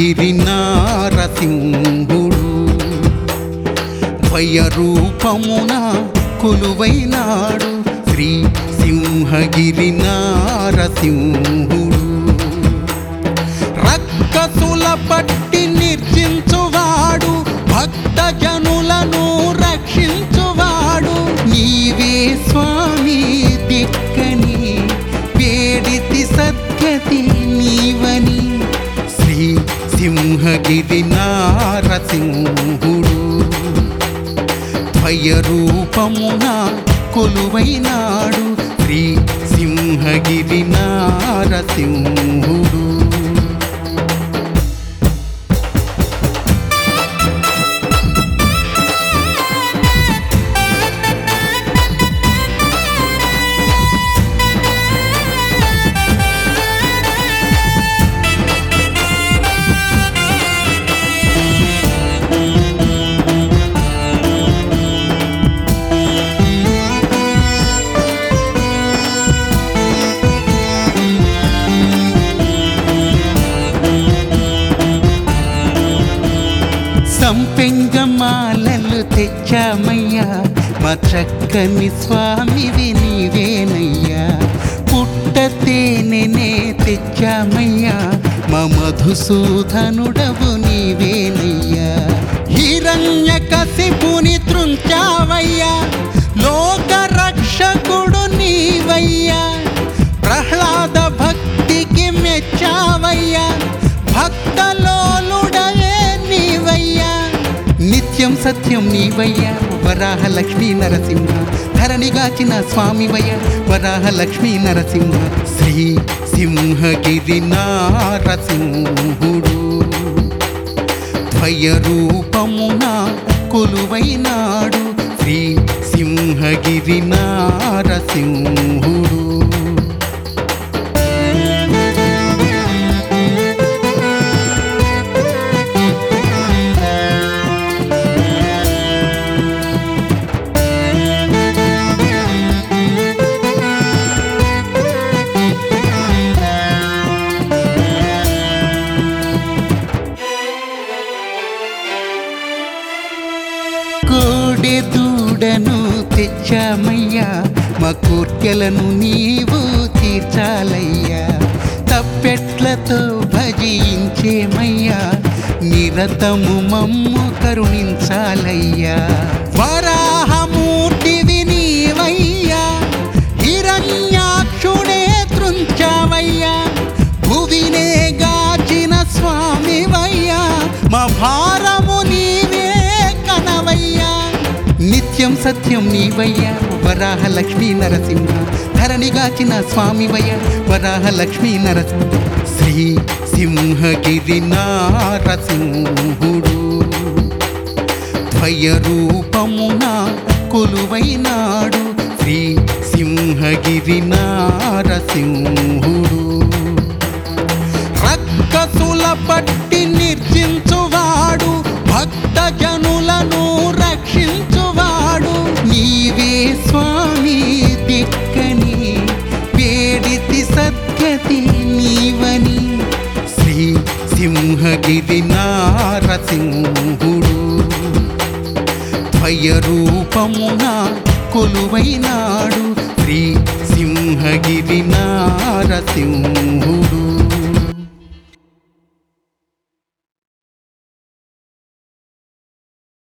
సింహగిరి నారసింహుడు రూపమున కొలువైనాడు శ్రీ సింహగిరి నారసింహుడు రక్కసుల పట్టి నిర్జించువాడు భక్త జనులను రక్షించువాడు నీవే స్వామి దిక్కని వేడితి సద్గతి నీవని శ్రీ సింహగిరి నారసింహుడు రూపమున కొలువైనాడు శ్రీ సింహగిరి నారసింహుడు సంపెంగమాలలు తెచ్చామయ్యా మా చక్కని స్వామివి నీవేనయ్యా పుట్ట తేనెనే తెచ్చామయ్యా మా మధుసూదనుడవు నీవేనయ్యా హిరణ్య కసిపుని త్రుంచావయ్యా లోక రక్షకుడు నీవయ్యా ప్రహ్లాద భక్తికి మెచ్చావయ్యా భక్తలోలుడవే నీవయ్యా నిత్యం సత్యం నీవయ్యా వరాహ లక్ష్మీ నరసింహ ధరణిగాచిన స్వామివయ్య వరాహ లక్ష్మీ నరసింహ శ్రీ సింహగిరి నారసింహుడు రూపమున కొలువైనాడు శ్రీ సింహగిరి నారసింహుడు కోడె దూడను తెచ్చామయ్యా మా కోర్కెలను నీవు తీర్చాలయ్యా తప్పెట్లతో భజించేమయ్యా నిరతము మమ్ము కరుణించాలయ్యా వరాహమూర్తివి నీవయ్యా హిరణ్యాక్షుడే త్రుంచావయ్యా భువినే గాచిన స్వామివయ్యా మా భారము నీవే కనవయ్యా నిత్యం సత్యం నీవయ్యా వరాహ లక్ష్మీ నరసింహ ధరణిగాచిన స్వామివయ్య వరాహ లక్ష్మీ నరసింహ శ్రీ సింహగిరి నారసింహుడు రూపమున కొలువైనాడు శ్రీ సింహగిరి నారసింహుడు రక్కసుల పట్టి నిర్జించువాడు భక్త జనులను రక్షించువాడు నీవే స్వామి దిక్కని వేడితి సద్గతి నీవని శ్రీ సింహగిరి నారసింహుడు రూపమున కొలువైనాడు శ్రీ సింహగిరి నారసింహుడు